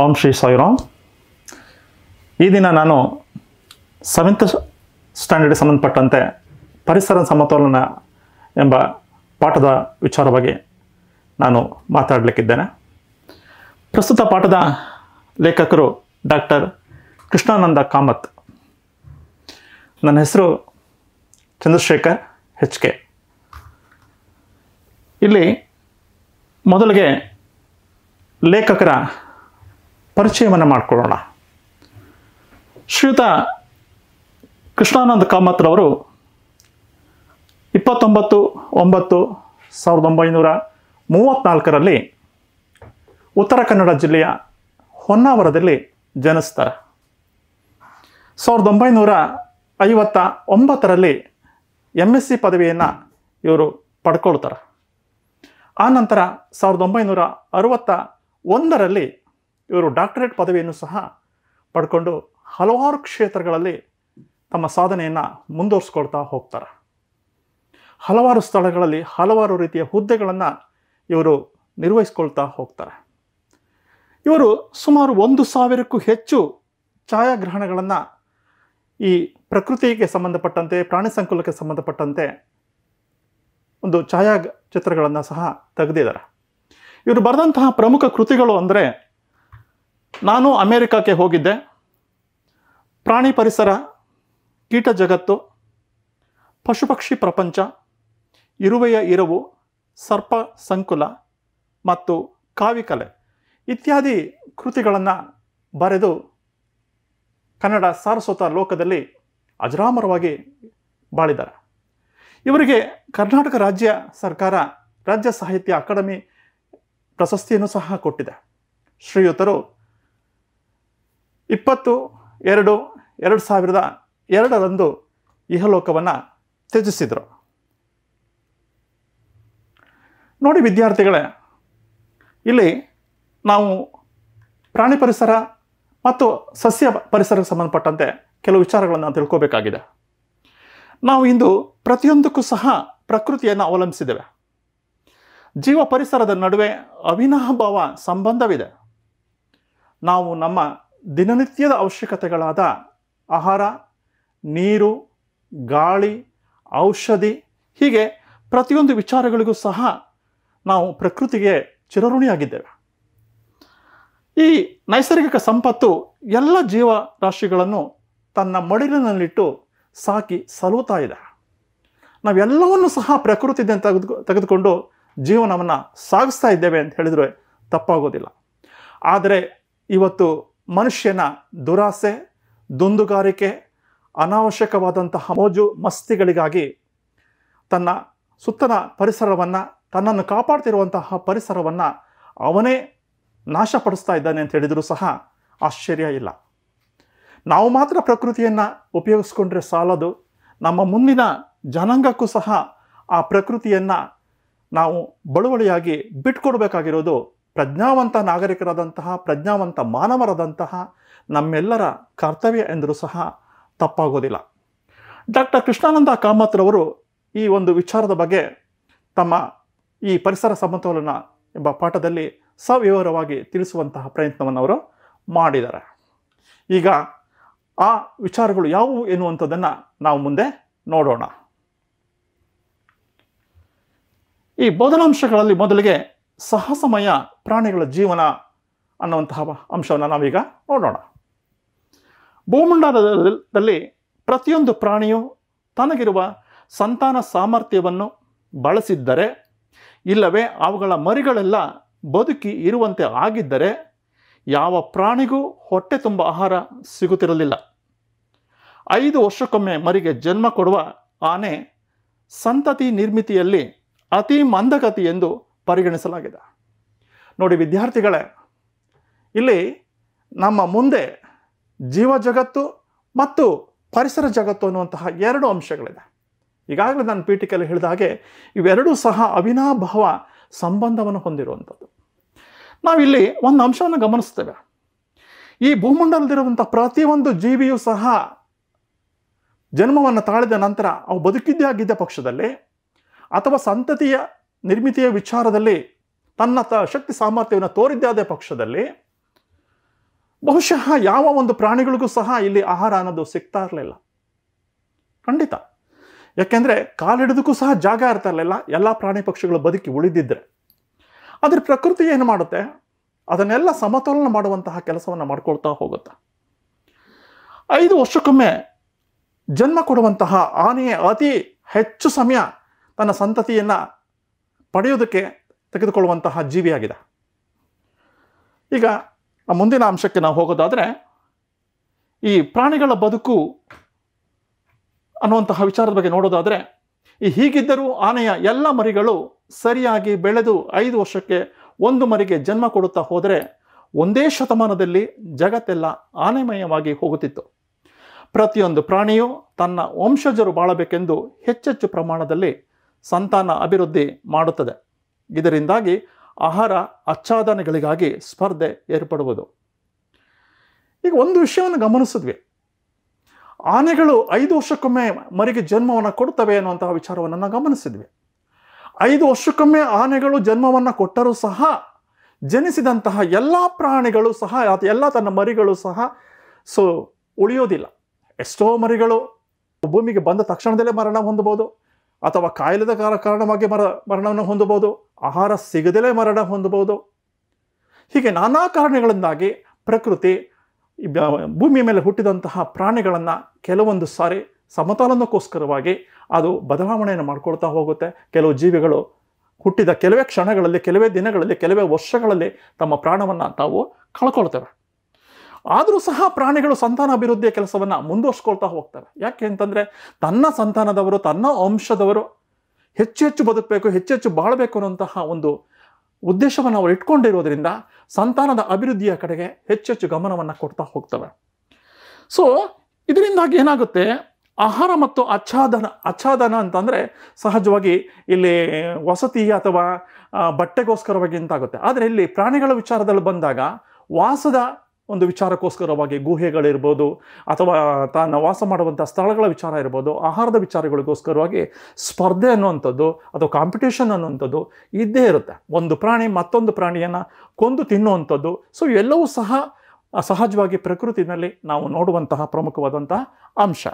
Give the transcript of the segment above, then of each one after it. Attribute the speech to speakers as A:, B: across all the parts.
A: ಓಂ ಶ್ರೀ ಸಾಯಿರಾಮ್ ಈ ದಿನ ನಾನು ಸೆವೆಂತ್ ಸ್ಟ್ಯಾಂಡರ್ಡ್ಗೆ ಸಂಬಂಧಪಟ್ಟಂತೆ ಪರಿಸರ ಸಮತೋಲನ ಎಂಬ ಪಾಠದ ವಿಚಾರವಾಗಿ ನಾನು ಮಾತಾಡಲಿಕ್ಕಿದ್ದೇನೆ ಪ್ರಸ್ತುತ ಪಾಠದ ಲೇಖಕರು ಡಾಕ್ಟರ್ ಕೃಷ್ಣಾನಂದ ಕಾಮತ್ ನನ್ನ ಹೆಸರು ಚಂದ್ರಶೇಖರ್ ಹೆಚ್ ಕೆ ಇಲ್ಲಿ ಮೊದಲಿಗೆ ಲೇಖಕರ ಪರಿಚಯವನ್ನು ಮಾಡಿಕೊಳ್ಳೋಣ ಶ್ರೀಯುತ ಕೃಷ್ಣಾನಂದ ಕಾಮತ್ರವರು ಇಪ್ಪತ್ತೊಂಬತ್ತು ಒಂಬತ್ತು ಸಾವಿರದ ಒಂಬೈನೂರ ಮೂವತ್ತ್ನಾಲ್ಕರಲ್ಲಿ ಉತ್ತರ ಕನ್ನಡ ಜಿಲ್ಲೆಯ ಹೊನ್ನಾವರದಲ್ಲಿ ಜನಿಸ್ತಾರೆ ಸಾವಿರದ ಒಂಬೈನೂರ ಐವತ್ತ ಒಂಬತ್ತರಲ್ಲಿ ಎಮ್ ಎಸ್ ಸಿ ಪದವಿಯನ್ನು ಇವರು ಪಡ್ಕೊಳ್ತಾರೆ ಆನಂತರ ಸಾವಿರದ ಒಂಬೈನೂರ ಅರವತ್ತ ಒಂದರಲ್ಲಿ ಇವರು ಡಾಕ್ಟರೇಟ್ ಪದವಿಯನ್ನು ಸಹ ಪಡ್ಕೊಂಡು ಹಲವಾರು ಕ್ಷೇತ್ರಗಳಲ್ಲಿ ತಮ್ಮ ಸಾಧನೆಯನ್ನು ಮುಂದುವರಿಸ್ಕೊಳ್ತಾ ಹೋಗ್ತಾರೆ ಹಲವಾರು ಸ್ಥಳಗಳಲ್ಲಿ ಹಲವಾರು ರೀತಿಯ ಹುದ್ದೆಗಳನ್ನು ಇವರು ನಿರ್ವಹಿಸ್ಕೊಳ್ತಾ ಹೋಗ್ತಾರೆ ಇವರು ಸುಮಾರು ಒಂದು ಸಾವಿರಕ್ಕೂ ಹೆಚ್ಚು ಛಾಯಾಗ್ರಹಣಗಳನ್ನು ಈ ಪ್ರಕೃತಿಗೆ ಸಂಬಂಧಪಟ್ಟಂತೆ ಪ್ರಾಣಿ ಸಂಕುಲಕ್ಕೆ ಸಂಬಂಧಪಟ್ಟಂತೆ ಒಂದು ಛಾಯಾ ಚಿತ್ರಗಳನ್ನು ಸಹ ತೆಗೆದಿದ್ದಾರೆ ಇವರು ಬರೆದಂತಹ ಪ್ರಮುಖ ಕೃತಿಗಳು ಅಂದರೆ ನಾನು ಅಮೇರಿಕಕ್ಕೆ ಹೋಗಿದ್ದೆ ಪ್ರಾಣಿ ಪರಿಸರ ಕೀಟ ಜಗತ್ತು ಪಶು ಪಕ್ಷಿ ಪ್ರಪಂಚ ಇರುವೆಯ ಇರುವು ಸರ್ಪ ಸಂಕುಲ ಮತ್ತು ಕಾವಿಕಲೆ ಇತ್ಯಾದಿ ಕೃತಿಗಳನ್ನು ಬರೆದು ಕನ್ನಡ ಸಾರಸ್ವತ ಲೋಕದಲ್ಲಿ ಅಜರಾಮರವಾಗಿ ಬಾಳಿದ್ದಾರೆ ಇವರಿಗೆ ಕರ್ನಾಟಕ ರಾಜ್ಯ ಸರ್ಕಾರ ರಾಜ್ಯ ಸಾಹಿತ್ಯ ಅಕಾಡೆಮಿ ಪ್ರಶಸ್ತಿಯನ್ನು ಸಹ ಕೊಟ್ಟಿದೆ ಶ್ರೀಯುತರು ಇಪ್ಪತ್ತು ಎರಡು ಎರಡು ಸಾವಿರದ ಎರಡರಂದು ಇಹಲೋಕವನ್ನು ತ್ಯಜಿಸಿದರು ನೋಡಿ ವಿದ್ಯಾರ್ಥಿಗಳೇ ಇಲ್ಲಿ ನಾವು ಪ್ರಾಣಿ ಪರಿಸರ ಮತ್ತು ಸಸ್ಯ ಪರಿಸರಕ್ಕೆ ಸಂಬಂಧಪಟ್ಟಂತೆ ಕೆಲವು ವಿಚಾರಗಳನ್ನು ತಿಳ್ಕೋಬೇಕಾಗಿದೆ ನಾವು ಇಂದು ಪ್ರತಿಯೊಂದಕ್ಕೂ ಸಹ ಪ್ರಕೃತಿಯನ್ನು ಅವಲಂಬಿಸಿದ್ದೇವೆ ಜೀವ ಪರಿಸರದ ನಡುವೆ ಅವಿನಾಭಾವ ಸಂಬಂಧವಿದೆ ನಾವು ನಮ್ಮ ದಿನನಿತ್ಯದ ಅವಶ್ಯಕತೆಗಳಾದ ಆಹಾರ ನೀರು ಗಾಳಿ ಔಷಧಿ ಹೀಗೆ ಪ್ರತಿಯೊಂದು ವಿಚಾರಗಳಿಗೂ ಸಹ ನಾವು ಪ್ರಕೃತಿಗೆ ಚಿರಋಣಿಯಾಗಿದ್ದೇವೆ ಈ ನೈಸರ್ಗಿಕ ಸಂಪತ್ತು ಎಲ್ಲ ಜೀವರಾಶಿಗಳನ್ನು ತನ್ನ ಮಡಿಲಿನಲ್ಲಿಟ್ಟು ಸಾಕಿ ಸಲುತ್ತಾ ಇದೆ ನಾವೆಲ್ಲವನ್ನು ಸಹ ಪ್ರಕೃತಿಯಿಂದ ತೆಗೆದು ತೆಗೆದುಕೊಂಡು ಜೀವನವನ್ನು ಸಾಗಿಸ್ತಾ ಇದ್ದೇವೆ ಅಂತ ಹೇಳಿದರೆ ತಪ್ಪಾಗೋದಿಲ್ಲ ಆದರೆ ಇವತ್ತು ಮನುಷ್ಯನ ದುರಾಸೆ ದುಂದುಗಾರಿಕೆ ಅನಾವಶ್ಯಕವಾದಂತಹ ಮೋಜು ಮಸ್ತಿಗಳಿಗಾಗಿ ತನ್ನ ಸುತ್ತಲ ಪರಿಸರವನ್ನು ತನ್ನನ್ನು ಕಾಪಾಡ್ತಿರುವಂತಹ ಪರಿಸರವನ್ನು ಅವನೇ ನಾಶಪಡಿಸ್ತಾ ಇದ್ದಾನೆ ಅಂತ ಹೇಳಿದರೂ ಸಹ ಆಶ್ಚರ್ಯ ಇಲ್ಲ ನಾವು ಮಾತ್ರ ಪ್ರಕೃತಿಯನ್ನು ಉಪಯೋಗಿಸ್ಕೊಂಡ್ರೆ ಸಾಲದು ನಮ್ಮ ಮುಂದಿನ ಜನಾಂಗಕ್ಕೂ ಸಹ ಆ ಪ್ರಕೃತಿಯನ್ನು ನಾವು ಬಳುವಳಿಯಾಗಿ ಬಿಟ್ಕೊಡ್ಬೇಕಾಗಿರೋದು ಪ್ರಜ್ಞಾವಂತ ನಾಗರಿಕರಾದಂತಹ ಪ್ರಜ್ಞಾವಂತ ಮಾನವರಾದಂತಹ ನಮ್ಮೆಲ್ಲರ ಕರ್ತವ್ಯ ಎಂದರೂ ಸಹ ತಪ್ಪಾಗೋದಿಲ್ಲ ಡಾಕ್ಟರ್ ಕೃಷ್ಣಾನಂದ ಕಾಮತ್ರವರು ಈ ಒಂದು ವಿಚಾರದ ಬಗ್ಗೆ ತಮ್ಮ ಈ ಪರಿಸರ ಸಮತೋಲನ ಎಂಬ ಪಾಠದಲ್ಲಿ ಸವಿವರವಾಗಿ ತಿಳಿಸುವಂತಹ ಪ್ರಯತ್ನವನ್ನು ಅವರು ಮಾಡಿದ್ದಾರೆ ಈಗ ಆ ವಿಚಾರಗಳು ಯಾವುವು ಎನ್ನುವಂಥದ್ದನ್ನು ನಾವು ಮುಂದೆ ನೋಡೋಣ ಈ ಬೋಧನಾಂಶಗಳಲ್ಲಿ ಮೊದಲಿಗೆ ಸಾಹಸಮಯ ಪ್ರಾಣಿಗಳ ಜೀವನ ಅನ್ನುವಂತಹ ಅಂಶವನ್ನು ನಾವೀಗ ನೋಡೋಣ ಭೂಮಂಡಲದಲ್ಲಿ ಪ್ರತಿಯೊಂದು ಪ್ರಾಣಿಯು ತನಗಿರುವ ಸಂತಾನ ಸಾಮರ್ಥ್ಯವನ್ನು ಬಳಸಿದ್ದರೆ ಇಲ್ಲವೇ ಅವುಗಳ ಮರಿಗಳೆಲ್ಲ ಬದುಕಿ ಇರುವಂತೆ ಆಗಿದ್ದರೆ ಯಾವ ಪ್ರಾಣಿಗೂ ಹೊಟ್ಟೆ ತುಂಬ ಆಹಾರ ಸಿಗುತ್ತಿರಲಿಲ್ಲ ಐದು ವರ್ಷಕ್ಕೊಮ್ಮೆ ಮರಿಗೆ ಜನ್ಮ ಕೊಡುವ ಆನೆ ಸಂತತಿ ನಿರ್ಮಿತಿಯಲ್ಲಿ ಅತಿ ಮಂದಗತಿ ಎಂದು ಪರಿಗಣಿಸಲಾಗಿದೆ ನೋಡಿ ವಿದ್ಯಾರ್ಥಿಗಳೇ ಇಲ್ಲಿ ನಮ್ಮ ಮುಂದೆ ಜೀವ ಜಗತ್ತು ಮತ್ತು ಪರಿಸರ ಜಗತ್ತು ಅನ್ನುವಂತಹ ಎರಡು ಅಂಶಗಳಿದೆ ಈಗಾಗಲೇ ನಾನು ಪೀಠಿಕೆಯಲ್ಲಿ ಹೇಳಿದ ಹಾಗೆ ಇವೆರಡೂ ಸಹ ಅವಿನಾಭಾವ ಸಂಬಂಧವನ್ನು ಹೊಂದಿರುವಂಥದ್ದು ನಾವಿಲ್ಲಿ ಒಂದು ಅಂಶವನ್ನು ಗಮನಿಸ್ತೇವೆ ಈ ಭೂಮಂಡಲದಲ್ಲಿರುವಂಥ ಪ್ರತಿಯೊಂದು ಜೀವಿಯೂ ಸಹ ಜನ್ಮವನ್ನು ತಾಳಿದ ನಂತರ ಅವು ಬದುಕಿದ್ದೇ ಆಗಿದ್ದ ಪಕ್ಷದಲ್ಲಿ ಅಥವಾ ಸಂತತಿಯ ನಿರ್ಮಿತಿಯ ವಿಚಾರದಲ್ಲಿ ತನ್ನ ತ ಶಕ್ತಿ ಸಾಮರ್ಥ್ಯವನ್ನು ತೋರಿದ್ದೇ ಆದ ಪಕ್ಷದಲ್ಲಿ ಬಹುಶಃ ಯಾವ ಒಂದು ಪ್ರಾಣಿಗಳಿಗೂ ಸಹ ಇಲ್ಲಿ ಆಹಾರ ಅನ್ನೋದು ಸಿಗ್ತಾ ಇರಲಿಲ್ಲ ಖಂಡಿತ ಯಾಕೆಂದರೆ ಕಾಲಿಡೋದಕ್ಕೂ ಸಹ ಜಾಗ ಇರ್ತಾ ಇರಲಿಲ್ಲ ಎಲ್ಲ ಪ್ರಾಣಿ ಪಕ್ಷಿಗಳು ಬದುಕಿ ಉಳಿದಿದ್ರೆ ಆದರೆ ಪ್ರಕೃತಿ ಏನು ಮಾಡುತ್ತೆ ಅದನ್ನೆಲ್ಲ ಸಮತೋಲನ ಮಾಡುವಂತಹ ಕೆಲಸವನ್ನು ಮಾಡ್ಕೊಳ್ತಾ ಹೋಗುತ್ತೆ ಐದು ವರ್ಷಕ್ಕೊಮ್ಮೆ ಜನ್ಮ ಕೊಡುವಂತಹ ಆನೆಯೇ ಅತಿ ಹೆಚ್ಚು ಸಮಯ ತನ್ನ ಸಂತತಿಯನ್ನು ಪಡೆಯೋದಕ್ಕೆ ತೆಗೆದುಕೊಳ್ಳುವಂತಹ ಜೀವಿಯಾಗಿದೆ ಈಗ ಆ ಮುಂದಿನ ಅಂಶಕ್ಕೆ ನಾವು ಹೋಗೋದಾದರೆ ಈ ಪ್ರಾಣಿಗಳ ಬದುಕು ಅನ್ನುವಂತಹ ವಿಚಾರದ ಬಗ್ಗೆ ನೋಡೋದಾದರೆ ಈ ಹೀಗಿದ್ದರೂ ಆನೆಯ ಎಲ್ಲ ಮರಿಗಳು ಸರಿಯಾಗಿ ಬೆಳೆದು ಐದು ವರ್ಷಕ್ಕೆ ಒಂದು ಮರಿಗೆ ಜನ್ಮ ಕೊಡುತ್ತಾ ಹೋದರೆ ಒಂದೇ ಶತಮಾನದಲ್ಲಿ ಜಗತ್ತೆಲ್ಲ ಆನೆಮಯವಾಗಿ ಹೋಗುತ್ತಿತ್ತು ಪ್ರತಿಯೊಂದು ಪ್ರಾಣಿಯು ತನ್ನ ವಂಶಜರು ಬಾಳಬೇಕೆಂದು ಹೆಚ್ಚೆಚ್ಚು ಪ್ರಮಾಣದಲ್ಲಿ ಸಂತಾನ ಅಭಿವೃದ್ಧಿ ಮಾಡುತ್ತದೆ ಇದರಿಂದಾಗಿ ಆಹಾರ ಆಚ್ಛಾದನೆಗಳಿಗಾಗಿ ಸ್ಪರ್ಧೆ ಏರ್ಪಡುವುದು ಈಗ ಒಂದು ವಿಷಯವನ್ನು ಗಮನಿಸಿದ್ವಿ ಆನೆಗಳು ಐದು ವರ್ಷಕ್ಕೊಮ್ಮೆ ಮರಿಗೆ ಜನ್ಮವನ್ನು ಕೊಡ್ತವೆ ಅನ್ನುವಂತಹ ವಿಚಾರವನ್ನು ನಾವು ಗಮನಿಸಿದ್ವಿ ಐದು ವರ್ಷಕ್ಕೊಮ್ಮೆ ಆನೆಗಳು ಜನ್ಮವನ್ನು ಕೊಟ್ಟರೂ ಸಹ ಜನಿಸಿದಂತಹ ಎಲ್ಲ ಪ್ರಾಣಿಗಳು ಸಹ ಅಥವಾ ಎಲ್ಲ ತನ್ನ ಮರಿಗಳು ಸಹ ಸೊ ಉಳಿಯೋದಿಲ್ಲ ಎಷ್ಟೋ ಮರಿಗಳು ಭೂಮಿಗೆ ಬಂದ ತಕ್ಷಣದಲ್ಲೇ ಮರಣ ಹೊಂದಬಹುದು ಅಥವಾ ಕಾಯಿಲೆದ ಕಾರ- ಕಾರಣವಾಗಿ ಮರ ಮರಣವನ್ನು ಹೊಂದಬಹುದು ಆಹಾರ ಸಿಗದಲೇ ಮರಣ ಹೊಂದಬಹುದು ಹೀಗೆ ನಾನಾ ಕಾರಣಗಳಿಂದಾಗಿ ಪ್ರಕೃತಿ ಈ ಬ- ಭೂಮಿಯ ಮೇಲೆ ಹುಟ್ಟಿದಂತಹ ಪ್ರಾಣಿಗಳನ್ನು ಕೆಲವೊಂದು ಸಾರಿ ಸಮತೋಲನಕ್ಕೋಸ್ಕರವಾಗಿ ಅದು ಬದಲಾವಣೆಯನ್ನು ಮಾಡ್ಕೊಳ್ತಾ ಹೋಗುತ್ತೆ ಕೆಲವು ಜೀವಿಗಳು ಹುಟ್ಟಿದ ಕೆಲವೇ ಕ್ಷಣಗಳಲ್ಲಿ ಕೆಲವೇ ದಿನಗಳಲ್ಲಿ ಕೆಲವೇ ವರ್ಷಗಳಲ್ಲಿ ತಮ್ಮ ಪ್ರಾಣವನ್ನು ತಾವು ಕಳ್ಕೊಳ್ತವೆ ಆದರೂ ಸಹ ಪ್ರಾಣಿಗಳು ಸಂತಾನ ಅಭಿವೃದ್ಧಿಯ ಕೆಲಸವನ್ನು ಮುಂದುವರ್ಸ್ಕೊಳ್ತಾ ಹೋಗ್ತವೆ ಯಾಕೆ ಅಂತಂದರೆ ತನ್ನ ಸಂತಾನದವರು ತನ್ನ ವಂಶದವರು ಹೆಚ್ಚು ಹೆಚ್ಚು ಬದುಕಬೇಕು ಹೆಚ್ಚು ಹೆಚ್ಚು ಬಾಳಬೇಕು ಅನ್ನುವಂತಹ ಒಂದು ಉದ್ದೇಶವನ್ನು ಅವರು ಇಟ್ಕೊಂಡಿರೋದ್ರಿಂದ ಸಂತಾನದ ಅಭಿವೃದ್ಧಿಯ ಕಡೆಗೆ ಹೆಚ್ಚೆಚ್ಚು ಗಮನವನ್ನು ಕೊಡ್ತಾ ಹೋಗ್ತವೆ ಸೊ ಇದರಿಂದಾಗಿ ಏನಾಗುತ್ತೆ ಆಹಾರ ಮತ್ತು ಆಚ್ಛಾದನ ಆಚ್ಛಾದನ ಅಂತಂದರೆ ಸಹಜವಾಗಿ ಇಲ್ಲಿ ವಸತಿ ಅಥವಾ ಆ, ಬಟ್ಟೆಗೋಸ್ಕರವಾಗಿ ಅಂತಾಗುತ್ತೆ ಆದರೆ ಇಲ್ಲಿ ಪ್ರಾಣಿಗಳ ವಿಚಾರದಲ್ಲಿ ಬಂದಾಗ ವಾಸದ ಒಂದು ವಿಚಾರಕ್ಕೋಸ್ಕರವಾಗಿ ಗುಹೆಗಳಿರ್ಬೋದು ಅಥವಾ ತಾನು ವಾಸ ಮಾಡುವಂಥ ಸ್ಥಳಗಳ ವಿಚಾರ ಇರ್ಬೋದು ಆಹಾರದ ವಿಚಾರಗಳಿಗೋಸ್ಕರವಾಗಿ ಸ್ಪರ್ಧೆ ಅನ್ನುವಂಥದ್ದು ಅಥವಾ ಕಾಂಪಿಟೇಷನ್ ಅನ್ನುವಂಥದ್ದು ಇದ್ದೇ ಇರುತ್ತೆ ಒಂದು ಪ್ರಾಣಿ ಮತ್ತೊಂದು ಪ್ರಾಣಿಯನ್ನು ಕೊಂದು ತಿನ್ನುವಂಥದ್ದು ಸೊ ಎಲ್ಲವೂ ಸಹ ಆ, ಸಹಜವಾಗಿ ಪ್ರಕೃತಿನಲ್ಲಿ ನಾವು ನೋಡುವಂತಹ ಪ್ರಮುಖವಾದಂತಹ ಅಂಶ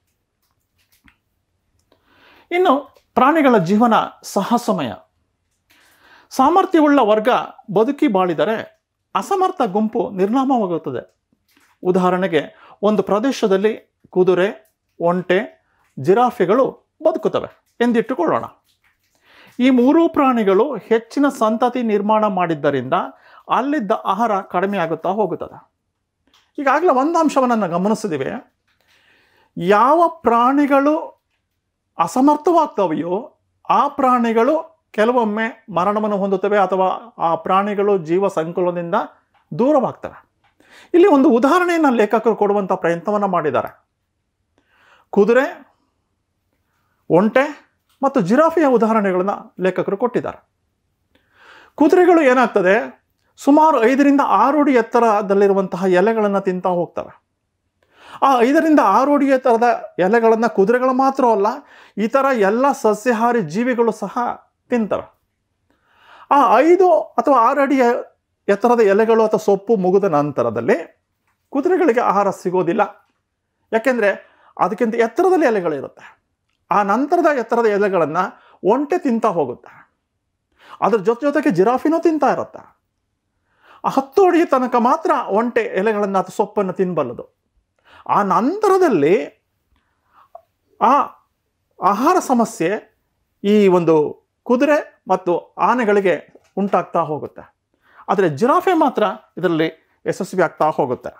A: ಇನ್ನು ಪ್ರಾಣಿಗಳ ಜೀವನ ಸಾಹಸಮಯ ಸಾಮರ್ಥ್ಯವುಳ್ಳ ವರ್ಗ ಬದುಕಿ ಬಾಳಿದರೆ ಅಸಮರ್ಥ ಗುಂಪು ನಿರ್ನಾಮವಾಗುತ್ತದೆ ಉದಾಹರಣೆಗೆ ಒಂದು ಪ್ರದೇಶದಲ್ಲಿ ಕುದುರೆ ಒಂಟೆ ಜಿರಾಫೆಗಳು ಬದುಕುತ್ತವೆ ಎಂದಿಟ್ಟುಕೊಳ್ಳೋಣ ಈ ಮೂರೂ ಪ್ರಾಣಿಗಳು ಹೆಚ್ಚಿನ ಸಂತತಿ ನಿರ್ಮಾಣ ಮಾಡಿದ್ದರಿಂದ ಅಲ್ಲಿದ್ದ ಆಹಾರ ಕಡಿಮೆ ಆಗುತ್ತಾ ಹೋಗುತ್ತದೆ ಈಗಾಗಲೇ ಒಂದು ಅಂಶವನ್ನು ನಾವು ಗಮನಿಸಿದ್ದೀವಿ ಯಾವ ಪ್ರಾಣಿಗಳು ಅಸಮರ್ಥವಾಗ್ತವೆಯೋ ಆ ಪ್ರಾಣಿಗಳು ಕೆಲವೊಮ್ಮೆ ಮರಣವನ್ನು ಹೊಂದುತ್ತವೆ ಅಥವಾ ಆ ಪ್ರಾಣಿಗಳು ಜೀವ ಸಂಕುಲದಿಂದ ದೂರವಾಗ್ತವೆ ಇಲ್ಲಿ ಒಂದು ಉದಾಹರಣೆಯನ್ನು ಲೇಖಕರು ಕೊಡುವಂಥ ಪ್ರಯತ್ನವನ್ನು ಮಾಡಿದ್ದಾರೆ ಕುದುರೆ ಒಂಟೆ ಮತ್ತು ಜಿರಾಫೆಯ ಉದಾಹರಣೆಗಳನ್ನು ಲೇಖಕರು ಕೊಟ್ಟಿದ್ದಾರೆ ಕುದುರೆಗಳು ಏನಾಗ್ತದೆ ಸುಮಾರು ಐದರಿಂದ ಆರು ಅಡಿ ಎತ್ತರದಲ್ಲಿರುವಂತಹ ಎಲೆಗಳನ್ನು ತಿಂತಾ ಹೋಗ್ತವೆ ಆ ಐದರಿಂದ ಆರು ಅಡಿ ಎತ್ತರದ ಎಲೆಗಳನ್ನು ಕುದುರೆಗಳು ಮಾತ್ರ ಅಲ್ಲ ಇತರ ಎಲ್ಲ ಸಸ್ಯಾಹಾರಿ ಜೀವಿಗಳು ಸಹ ತಿಂತವೆ ಆ ಐದು ಅಥವಾ ಆರು ಅಡಿ ಎತ್ತರದ ಎಲೆಗಳು ಅಥವಾ ಸೊಪ್ಪು ಮುಗಿದ ನಂತರದಲ್ಲಿ ಕುದುರೆಗಳಿಗೆ ಆಹಾರ ಸಿಗೋದಿಲ್ಲ ಯಾಕೆಂದರೆ ಅದಕ್ಕಿಂತ ಎತ್ತರದಲ್ಲಿ ಎಲೆಗಳಿರುತ್ತೆ ಆ ನಂತರದ ಎತ್ತರದ ಎಲೆಗಳನ್ನು ಒಂಟೆ ತಿಂತಾ ಹೋಗುತ್ತೆ ಅದ್ರ ಜೊತೆ ಜೊತೆಗೆ ಜಿರಾಫಿನೂ ತಿಂತಾ ಇರುತ್ತೆ ಆ ಹತ್ತು ಅಡಿ ತನಕ ಮಾತ್ರ ಒಂಟೆ ಎಲೆಗಳನ್ನು ಅಥವಾ ಸೊಪ್ಪನ್ನು ತಿನ್ನಬಲ್ಲದು ಆ ನಂತರದಲ್ಲಿ ಆ ಆಹಾರ ಸಮಸ್ಯೆ ಈ ಒಂದು ಕುದುರೆ ಮತ್ತು ಆನೆಗಳಿಗೆ ಉಂಟಾಗ್ತಾ ಹೋಗುತ್ತೆ ಆದರೆ ಜಿರಾಫೆ ಮಾತ್ರ ಇದರಲ್ಲಿ ಯಶಸ್ವಿ ಆಗ್ತಾ ಹೋಗುತ್ತೆ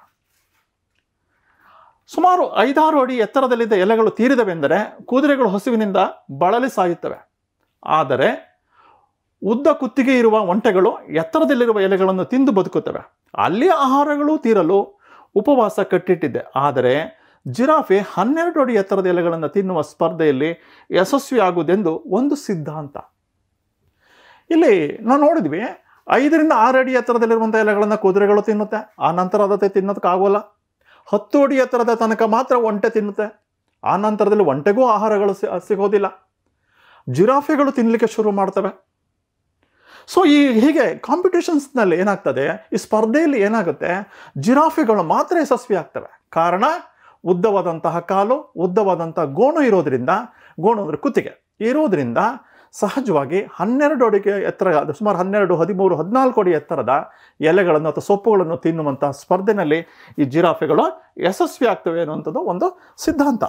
A: ಸುಮಾರು ಐದಾರು ಅಡಿ ಎತ್ತರದಲ್ಲಿದ್ದ ಎಲೆಗಳು ತೀರಿದವೆಂದರೆ ಕುದುರೆಗಳು ಹಸುವಿನಿಂದ ಬಳಲಿ ಸಾಯುತ್ತವೆ ಆದರೆ ಉದ್ದ ಕುತ್ತಿಗೆ ಇರುವ ಒಂಟೆಗಳು ಎತ್ತರದಲ್ಲಿರುವ ಎಲೆಗಳನ್ನು ತಿಂದು ಬದುಕುತ್ತವೆ ಅಲ್ಲಿಯ ಆಹಾರಗಳು ತೀರಲು ಉಪವಾಸ ಕಟ್ಟಿಟ್ಟಿದ್ದೆ ಆದರೆ ಜಿರಾಫೆ ಹನ್ನೆರಡು ಅಡಿ ಎತ್ತರದ ಎಲೆಗಳನ್ನು ತಿನ್ನುವ ಸ್ಪರ್ಧೆಯಲ್ಲಿ ಯಶಸ್ವಿಯಾಗುವುದೆಂದು ಒಂದು ಸಿದ್ಧಾಂತ ಇಲ್ಲಿ ನಾವು ನೋಡಿದ್ವಿ ಐದರಿಂದ ಆರು ಅಡಿ ಎತ್ತರದಲ್ಲಿರುವಂಥ ಎಲೆಗಳನ್ನು ಕುದುರೆಗಳು ತಿನ್ನುತ್ತೆ ಆ ನಂತರ ಅದಕ್ಕೆ ತಿನ್ನೋದಕ್ಕಾಗೋಲ್ಲ ಹತ್ತು ಅಡಿ ಎತ್ತರದ ತನಕ ಮಾತ್ರ ಒಂಟೆ ತಿನ್ನುತ್ತೆ ಆ ನಂತರದಲ್ಲಿ ಒಂಟೆಗೂ ಆಹಾರಗಳು ಸಿ- ಸಿಗೋದಿಲ್ಲ ಜಿರಾಫೆಗಳು ತಿನ್ನಲಿಕ್ಕೆ ಶುರು ಮಾಡ್ತವೆ ಸೊ ಈ ಹೀಗೆ ಕಾಂಪಿಟೇಷನ್ಸ್ನಲ್ಲಿ ಏನಾಗ್ತದೆ ಈ ಸ್ಪರ್ಧೆಯಲ್ಲಿ ಏನಾಗುತ್ತೆ ಜಿರಾಫೆಗಳು ಮಾತ್ರ ಯಶಸ್ವಿ ಆಗ್ತವೆ ಕಾರಣ ಉದ್ದವಾದಂತಹ ಕಾಲು ಉದ್ದವಾದಂತಹ ಗೋಣು ಇರೋದ್ರಿಂದ ಗೋಣು ಅಂದರೆ ಕುತ್ತಿಗೆ ಇರೋದ್ರಿಂದ ಸಹಜವಾಗಿ ಹನ್ನೆರಡು ಅಡಿಗೆ ಎತ್ತರ ಅದು ಸುಮಾರು ಹನ್ನೆರಡು ಹದಿಮೂರು ಹದಿನಾಲ್ಕು ಅಡಿ ಎತ್ತರದ ಎಲೆಗಳನ್ನು ಅಥವಾ ಸೊಪ್ಪುಗಳನ್ನು ತಿನ್ನುವಂತಹ ಸ್ಪರ್ಧೆನಲ್ಲಿ ಈ ಜಿರಾಫೆಗಳು ಯಶಸ್ವಿ ಆಗ್ತವೆ ಅನ್ನುವಂಥದ್ದು ಒಂದು ಸಿದ್ಧಾಂತ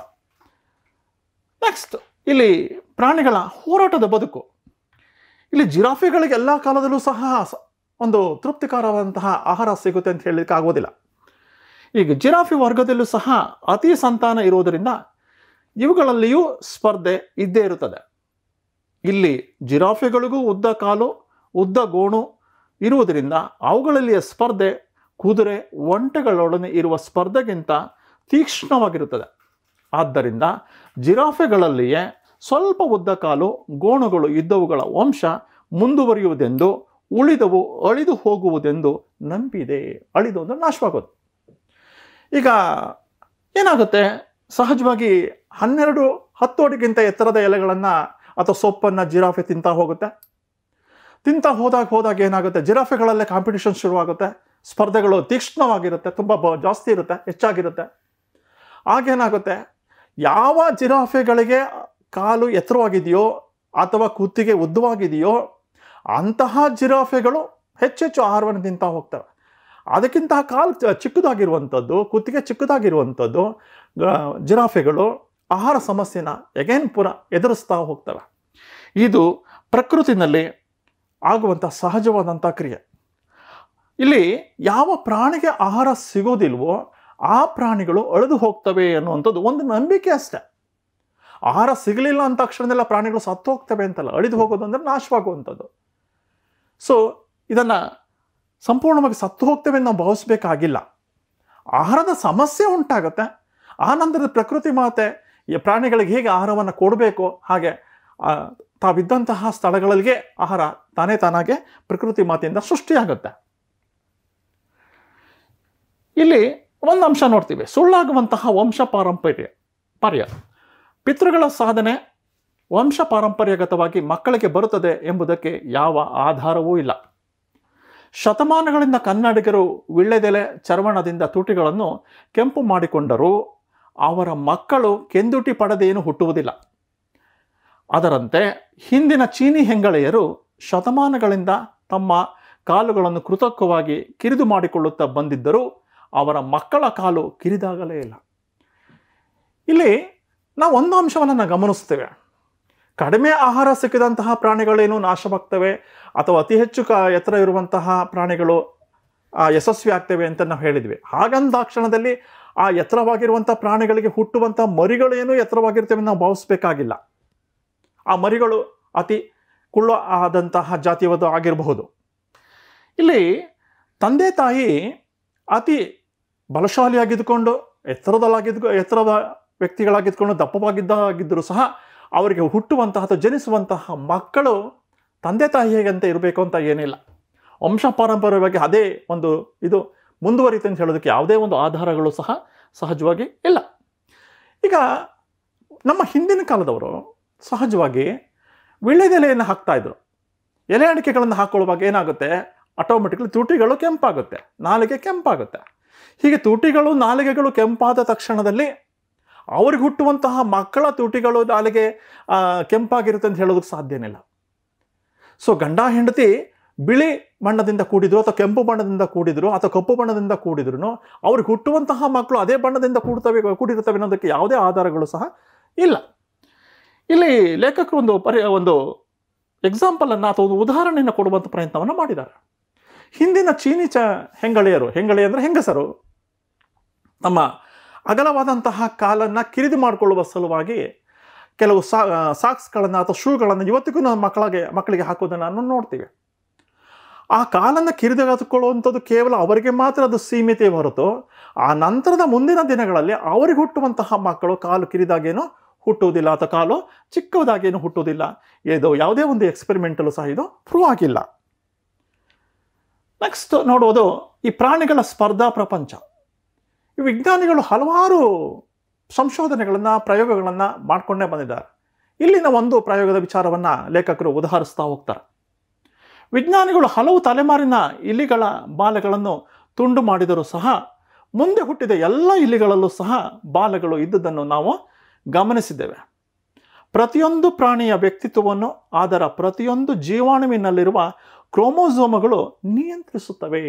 A: ನೆಕ್ಸ್ಟ್ ಇಲ್ಲಿ ಪ್ರಾಣಿಗಳ ಹೋರಾಟದ ಬದುಕು ಇಲ್ಲಿ ಜಿರಾಫೆಗಳಿಗೆ ಎಲ್ಲ ಕಾಲದಲ್ಲೂ ಸಹ ಸ- ಒಂದು ತೃಪ್ತಿಕರವಾದಂತಹ ಆಹಾರ ಸಿಗುತ್ತೆ ಅಂತ ಹೇಳಲಿಕ್ಕೆ ಆಗೋದಿಲ್ಲ ಈಗ ಜಿರಾಫೆ ವರ್ಗದಲ್ಲೂ ಸಹ ಅತಿ ಸಂತಾನ ಇರುವುದರಿಂದ ಇವುಗಳಲ್ಲಿಯೂ ಸ್ಪರ್ಧೆ ಇದ್ದೇ ಇರುತ್ತದೆ ಇಲ್ಲಿ ಜಿರಾಫೆಗಳಿಗೂ ಉದ್ದ ಕಾಲು ಉದ್ದ ಗೋಣು ಇರುವುದರಿಂದ ಅವುಗಳಲ್ಲಿಯ ಸ್ಪರ್ಧೆ ಕುದುರೆ ಒಂಟೆಗಳೊಡನೆ ಇರುವ ಸ್ಪರ್ಧೆಗಿಂತ ತೀಕ್ಷ್ಣವಾಗಿರುತ್ತದೆ ಆದ್ದರಿಂದ ಜಿರಾಫೆಗಳಲ್ಲಿಯೇ ಸ್ವಲ್ಪ ಉದ್ದ ಕಾಲು ಗೋಣುಗಳು ಇದ್ದವುಗಳ ವಂಶ ಮುಂದುವರಿಯುವುದೆಂದು ಉಳಿದವು ಅಳಿದು ಹೋಗುವುದೆಂದು ನಂಬಿದೆ ಅಳಿದು ಅಂದರೆ ನಾಶವಾಗೋದು ಈಗ ಏನಾಗುತ್ತೆ ಸಹಜವಾಗಿ ಹನ್ನೆರಡು ಹತ್ತು ಅಡಿಗಿಂತ ಎತ್ತರದ ಎಲೆಗಳನ್ನು ಅಥವಾ ಸೊಪ್ಪನ್ನು ಜಿರಾಫೆ ತಿಂತಾ ಹೋಗುತ್ತೆ ತಿಂತಾ ಹೋದಾಗ ಹೋದಾಗ ಏನಾಗುತ್ತೆ ಜಿರಾಫೆಗಳಲ್ಲೇ ಕಾಂಪಿಟಿಷನ್ ಶುರುವಾಗುತ್ತೆ ಸ್ಪರ್ಧೆಗಳು ತೀಕ್ಷ್ಣವಾಗಿರುತ್ತೆ ತುಂಬ ಬ ಜಾಸ್ತಿ ಇರುತ್ತೆ ಹೆಚ್ಚಾಗಿರುತ್ತೆ ಆಗೇನಾಗುತ್ತೆ ಯಾವ ಜಿರಾಫೆಗಳಿಗೆ ಕಾಲು ಎತ್ತರವಾಗಿದೆಯೋ ಅಥವಾ ಕುತ್ತಿಗೆ ಉದ್ದವಾಗಿದೆಯೋ ಅಂತಹ ಜಿರಾಫೆಗಳು ಹೆಚ್ಚೆಚ್ಚು ಆಹಾರವನ್ನು ತಿಂತಾ ಹೋಗ್ತವೆ ಅದಕ್ಕಿಂತ ಕಾಲು ಚ- ಚಿಕ್ಕದಾಗಿರುವಂಥದ್ದು ಕುತ್ತಿಗೆ ಚಿಕ್ಕದಾಗಿರುವಂಥದ್ದು ಗ- ಜಿರಾಫೆಗಳು ಆಹಾರ ಸಮಸ್ಯೆನ ಎಗೇನ್ ಪುರ ಎದುರಿಸ್ತಾ ಹೋಗ್ತವೆ ಇದು ಪ್ರಕೃತಿನಲ್ಲಿ ಆಗುವಂಥ ಸಹಜವಾದಂಥ ಕ್ರಿಯೆ ಇಲ್ಲಿ ಯಾವ ಪ್ರಾಣಿಗೆ ಆಹಾರ ಸಿಗೋದಿಲ್ವೋ ಆ ಪ್ರಾಣಿಗಳು ಅಳಿದು ಹೋಗ್ತವೆ ಅನ್ನುವಂಥದ್ದು ಒಂದು ನಂಬಿಕೆ ಅಷ್ಟೆ ಆಹಾರ ಸಿಗಲಿಲ್ಲ ಅಂತ ತಕ್ಷಣದೆಲ್ಲ ಪ್ರಾಣಿಗಳು ಸತ್ತು ಹೋಗ್ತವೆ ಅಂತಲ್ಲ ಅಳಿದು ಹೋಗೋದು ಅಂದರೆ ನಾಶವಾಗುವಂಥದ್ದು ಸೊ ಇದನ್ನು ಸಂಪೂರ್ಣವಾಗಿ ಸತ್ತು ಹೋಗ್ತೇವೆ ಅಂತ ನಾವು ಭಾವಿಸ್ಬೇಕಾಗಿಲ್ಲ ಆಹಾರದ ಸಮಸ್ಯೆ ಉಂಟಾಗುತ್ತೆ ಆ ನಂತರದ ಪ್ರಕೃತಿ ಮಾತೆ ಈ ಪ್ರಾಣಿಗಳಿಗೆ ಹೇಗೆ ಆಹಾರವನ್ನು ಕೊಡಬೇಕು ಹಾಗೆ ಆ, ತಾವಿದ್ದಂತಹ ಸ್ಥಳಗಳಿಗೆ ಆಹಾರ ತಾನೇ ತಾನಾಗೆ ಪ್ರಕೃತಿ ಮಾತೆಯಿಂದ ಸೃಷ್ಟಿಯಾಗುತ್ತೆ ಇಲ್ಲಿ ಒಂದು ಅಂಶ ನೋಡ್ತೀವಿ ಸುಳ್ಳಾಗುವಂತಹ ವಂಶ ಪಾರಂಪರ್ಯ ಪಾರ್ಯ ಪಿತೃಗಳ ಸಾಧನೆ ವಂಶ ಪಾರಂಪರ್ಯಗತವಾಗಿ ಮಕ್ಕಳಿಗೆ ಬರುತ್ತದೆ ಎಂಬುದಕ್ಕೆ ಯಾವ ಆಧಾರವೂ ಇಲ್ಲ ಶತಮಾನಗಳಿಂದ ಕನ್ನಡಿಗರು ವಿಳ್ಳೆದೆಲೆ ಚರ್ವಣದಿಂದ ತುಟಿಗಳನ್ನು ಕೆಂಪು ಮಾಡಿಕೊಂಡರೂ ಅವರ ಮಕ್ಕಳು ಕೆಂದುಟಿ ಪಡೆದೇನು ಹುಟ್ಟುವುದಿಲ್ಲ ಅದರಂತೆ ಹಿಂದಿನ ಚೀನಿ ಹೆಂಗಳೆಯರು ಶತಮಾನಗಳಿಂದ ತಮ್ಮ ಕಾಲುಗಳನ್ನು ಕೃತಕವಾಗಿ ಕಿರಿದು ಮಾಡಿಕೊಳ್ಳುತ್ತಾ ಬಂದಿದ್ದರೂ ಅವರ ಮಕ್ಕಳ ಕಾಲು ಕಿರಿದಾಗಲೇ ಇಲ್ಲ ಇಲ್ಲಿ ನಾವು ಒಂದು ಅಂಶವನ್ನು ನಾವು ಗಮನಿಸ್ತೇವೆ ಕಡಿಮೆ ಆಹಾರ ಸಿಕ್ಕಿದಂತಹ ಪ್ರಾಣಿಗಳೇನು ನಾಶವಾಗ್ತವೆ ಅಥವಾ ಅತಿ ಹೆಚ್ಚು ಕ ಎತ್ತರ ಇರುವಂತಹ ಪ್ರಾಣಿಗಳು ಆ, ಯಶಸ್ವಿ ಆಗ್ತವೆ ಅಂತ ನಾವು ಹೇಳಿದ್ವಿ ಹಾಗಂದ ಕ್ಷಣದಲ್ಲಿ ಆ ಎತ್ತರವಾಗಿರುವಂಥ ಪ್ರಾಣಿಗಳಿಗೆ ಹುಟ್ಟುವಂಥ ಮರಿಗಳೇನು ಎತ್ತರವಾಗಿರ್ತವೆ ಅಂತ ನಾವು ಭಾವಿಸ್ಬೇಕಾಗಿಲ್ಲ ಆ ಮರಿಗಳು ಅತಿ ಕುಳ್ಳು ಆದಂತಹ ಜಾತಿಯದು ಆಗಿರಬಹುದು ಇಲ್ಲಿ ತಂದೆ ತಾಯಿ ಅತಿ ಬಲಶಾಲಿಯಾಗಿದ್ದುಕೊಂಡು ಎತ್ತರದಲ್ಲಾಗಿದ್ದು ಎತ್ತರದ ವ್ಯಕ್ತಿಗಳಾಗಿದ್ದುಕೊಂಡು ದಪ್ಪವಾಗಿದ್ದಾಗಿದ್ದರೂ ಸಹ ಅವರಿಗೆ ಹುಟ್ಟುವಂತಹ ಅಥವಾ ಜನಿಸುವಂತಹ ಮಕ್ಕಳು ತಂದೆ ತಾಯಿ ಹೇಗಂತ ಇರಬೇಕು ಅಂತ ಏನಿಲ್ಲ ವಂಶ ಪಾರಂಪರ್ಯವಾಗಿ ಅದೇ ಒಂದು ಇದು ಮುಂದುವರಿತೆ ಅಂತ ಹೇಳೋದಕ್ಕೆ ಯಾವುದೇ ಒಂದು ಆಧಾರಗಳು ಸಹ ಸಹಜವಾಗಿ ಇಲ್ಲ ಈಗ ನಮ್ಮ ಹಿಂದಿನ ಕಾಲದವರು ಸಹಜವಾಗಿ ವಿಳ್ಳೆದೆಲೆಯನ್ನು ಹಾಕ್ತಾ ಇದ್ರು ಎಲೆ ಅಡಿಕೆಗಳನ್ನು ಹಾಕೊಳ್ಳುವಾಗ ಏನಾಗುತ್ತೆ ಆಟೋಮೆಟಿಕ್ಲಿ ತುಟಿಗಳು ಕೆಂಪಾಗುತ್ತೆ ನಾಲಿಗೆ ಕೆಂಪಾಗುತ್ತೆ ಹೀಗೆ ತುಟಿಗಳು ನಾಲಿಗೆಗಳು ಕೆಂಪಾದ ತಕ್ಷಣದಲ್ಲಿ ಅವ್ರಿಗೆ ಹುಟ್ಟುವಂತಹ ಮಕ್ಕಳ ತುಟಿಗಳು ನಾಲಿಗೆ ಆ, ಕೆಂಪಾಗಿರುತ್ತೆ ಅಂತ ಹೇಳೋದಕ್ಕೆ ಸಾಧ್ಯನಿಲ್ಲ ಸೊ ಗಂಡ ಹೆಂಡತಿ ಬಿಳಿ ಬಣ್ಣದಿಂದ ಕೂಡಿದ್ರು ಅಥವಾ ಕೆಂಪು ಬಣ್ಣದಿಂದ ಕೂಡಿದ್ರು ಅಥವಾ ಕಪ್ಪು ಬಣ್ಣದಿಂದ ಕೂಡಿದ್ರು ಅವ್ರಿಗೆ ಹುಟ್ಟುವಂತಹ ಮಕ್ಕಳು ಅದೇ ಬಣ್ಣದಿಂದ ಕೂಡ್ತವೆ ಕೂಡಿರ್ತವೆ ಅನ್ನೋದಕ್ಕೆ ಯಾವುದೇ ಆಧಾರಗಳು ಸಹ ಇಲ್ಲ ಇಲ್ಲಿ ಲೇಖಕರು ಒಂದು ಪರಿ ಒಂದು ಎಕ್ಸಾಂಪಲನ್ನು ಅಥವಾ ಒಂದು ಉದಾಹರಣೆಯನ್ನು ಕೊಡುವಂಥ ಪ್ರಯತ್ನವನ್ನು ಮಾಡಿದ್ದಾರೆ ಹಿಂದಿನ ಚೀನಿ ಚ ಹೆಂಗಳೆಯರು ಹೆಂಗಳೆ ಅಂದರೆ ಹೆಂಗಸರು ನಮ್ಮ ಅಗಲವಾದಂತಹ ಕಾಲನ್ನು ಕಿರಿದು ಮಾಡಿಕೊಳ್ಳುವ ಸಲುವಾಗಿ ಕೆಲವು ಸಾ ಸಾಕ್ಸ್ಗಳನ್ನು ಅಥವಾ ಶೂಗಳನ್ನು ಇವತ್ತಿಗೂ ನಾವು ಮಕ್ಕಳಿಗೆ ಮಕ್ಕಳಿಗೆ ಹಾಕೋದನ್ನು ನಾವು ನೋಡ್ತೀವಿ ಆ ಕಾಲನ್ನು ಕಿರಿದುಕೊಳ್ಳುವಂಥದ್ದು ಕೇವಲ ಅವರಿಗೆ ಮಾತ್ರ ಅದು ಸೀಮಿತ ಹೊರತು ಆ ನಂತರದ ಮುಂದಿನ ದಿನಗಳಲ್ಲಿ ಅವರಿಗೆ ಹುಟ್ಟುವಂತಹ ಮಕ್ಕಳು ಕಾಲು ಕಿರಿದಾಗೇನು ಹುಟ್ಟುವುದಿಲ್ಲ ಅಥವಾ ಕಾಲು ಚಿಕ್ಕದಾಗೇನು ಹುಟ್ಟುವುದಿಲ್ಲ ಇದು ಯಾವುದೇ ಒಂದು ಎಕ್ಸ್ಪೆರಿಮೆಂಟಲ್ಲೂ ಸಹ ಇದು ಪ್ರೂವ್ ಆಗಿಲ್ಲ ನೆಕ್ಸ್ಟ್ ನೋಡುವುದು ಈ ಪ್ರಾಣಿಗಳ ಸ್ಪರ್ಧಾ ಪ್ರಪಂಚ ಈ ವಿಜ್ಞಾನಿಗಳು ಹಲವಾರು ಸಂಶೋಧನೆಗಳನ್ನು ಪ್ರಯೋಗಗಳನ್ನು ಮಾಡಿಕೊಂಡೇ ಬಂದಿದ್ದಾರೆ ಇಲ್ಲಿನ ಒಂದು ಪ್ರಯೋಗದ ವಿಚಾರವನ್ನು ಲೇಖಕರು ಉದಾಹರಿಸ್ತಾ ಹೋಗ್ತಾರೆ ವಿಜ್ಞಾನಿಗಳು ಹಲವು ತಲೆಮಾರಿನ ಇಲಿಗಳ ಬಾಲಗಳನ್ನು ತುಂಡು ಮಾಡಿದರೂ ಸಹ ಮುಂದೆ ಹುಟ್ಟಿದ ಎಲ್ಲ ಇಲಿಗಳಲ್ಲೂ ಸಹ ಬಾಲಗಳು ಇದ್ದುದನ್ನು ನಾವು ಗಮನಿಸಿದ್ದೇವೆ ಪ್ರತಿಯೊಂದು ಪ್ರಾಣಿಯ ವ್ಯಕ್ತಿತ್ವವನ್ನು ಅದರ ಪ್ರತಿಯೊಂದು ಜೀವಾಣುವಿನಲ್ಲಿರುವ ಕ್ರೋಮೋಸೋಮಗಳು ನಿಯಂತ್ರಿಸುತ್ತವೆ